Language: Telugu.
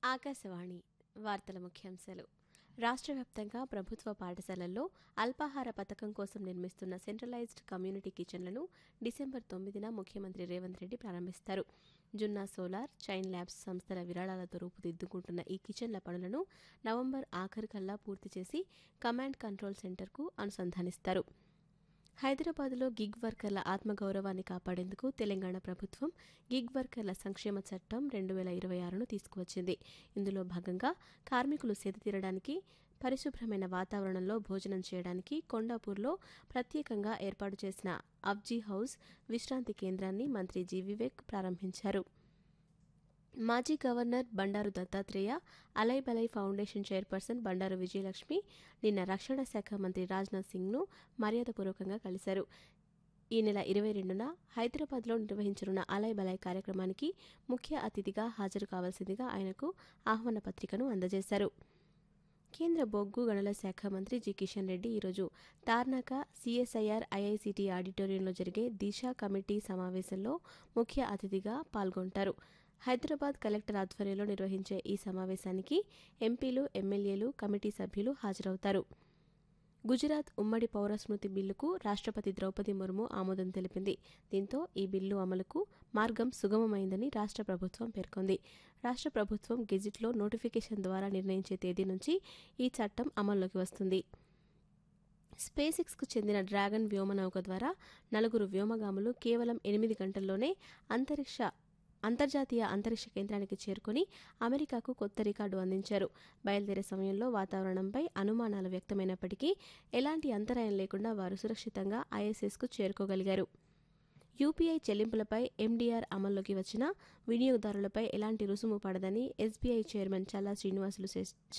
ఆకాశవాణి వార్తల ముఖ్యాంశాలు రాష్ట్ర వ్యాప్తంగా ప్రభుత్వ పాఠశాలల్లో అల్పాహార పథకం కోసం నిర్మిస్తున్న సెంట్రలైజ్డ్ కమ్యూనిటీ కిచెన్లను డిసెంబర్ తొమ్మిదిన ముఖ్యమంత్రి రేవంత్ రెడ్డి ప్రారంభిస్తారు జున్నా సోలార్ చైన్ ల్యాబ్స్ సంస్థల విరాళాలతో రూపుదిద్దుకుంటున్న ఈ కిచెన్ల పనులను నవంబర్ ఆఖరికల్లా పూర్తి చేసి కమాండ్ కంట్రోల్ సెంటర్కు అనుసంధానిస్తారు హైదరాబాద్లో గిగ్ వర్కర్ల ఆత్మగౌరవాన్ని కాపాడేందుకు తెలంగాణ ప్రభుత్వం గిగ్ వర్కర్ల సంక్షేమ చట్టం రెండు వేల ఇరవై ఆరును తీసుకువచ్చింది ఇందులో భాగంగా కార్మికులు సేద తీరడానికి పరిశుభ్రమైన వాతావరణంలో భోజనం చేయడానికి కొండాపూర్లో ప్రత్యేకంగా ఏర్పాటు చేసిన అబ్జీ హౌస్ విశ్రాంతి కేంద్రాన్ని మంత్రి జీ వివేక్ ప్రారంభించారు మాజీ governor Bandaru Dattatreya Alai Balai foundation chairperson Bandaru Vijayalakshmi నిన్న రక్షణ శాఖ మంత్రి రాజ్నాథ్ సింగ్ను మర్యాదపూర్వకంగా కలిశారు ఈ నెల ఇరవై రెండున హైదరాబాద్లో నిర్వహించనున్న అలై బలై కార్యక్రమానికి ముఖ్య అతిథిగా హాజరు కావాల్సిందిగా ఆయనకు ఆహ్వాన పత్రికను అందజేశారు కేంద్ర బొగ్గు గనుల శాఖ మంత్రి జి కిషన్ రెడ్డి ఈరోజు తార్నాక సిఎస్ఐఆర్ ఐఐసిటి ఆడిటోరియంలో జరిగే దిశ కమిటీ సమావేశంలో ముఖ్య అతిథిగా పాల్గొంటారు హైదరాబాద్ కలెక్టర్ ఆధ్వర్యంలో నిర్వహించే ఈ సమావేశానికి ఎంపీలు ఎమ్మెల్యేలు కమిటీ సభ్యులు హాజరవుతారు గుజరాత్ ఉమ్మడి పౌర స్మృతి బిల్లుకు రాష్ట్రపతి ద్రౌపది ముర్ము ఆమోదం తెలిపింది దీంతో ఈ బిల్లు అమలుకు మార్గం సుగమమైందని రాష్ట్ర ప్రభుత్వం పేర్కొంది రాష్ట్ర ప్రభుత్వం గెజిట్లో నోటిఫికేషన్ ద్వారా నిర్ణయించే తేదీ నుంచి ఈ చట్టం అమల్లోకి వస్తుంది స్పేస్ ఎక్స్కు చెందిన డ్రాగన్ వ్యోమనౌక ద్వారా నలుగురు వ్యోమగాములు కేవలం ఎనిమిది గంటల్లోనే అంతరిక్ష అంతర్జాతీయ అంతరిక్ష కేంద్రానికి చేరుకుని అమెరికాకు కొత్త రికార్డు అందించారు బయలుదేరే సమయంలో వాతావరణంపై అనుమానాలు వ్యక్తమైనప్పటికీ ఎలాంటి అంతరాయం లేకుండా వారు సురక్షితంగా ఐఎస్ఎస్కు చేరుకోగలిగారు యూపీఐ చెల్లింపులపై ఎండీఆర్ అమల్లోకి వచ్చిన వినియోగదారులపై ఎలాంటి రుసుము పడదని ఎస్బీఐ చైర్మన్ చల్లా శ్రీనివాసులు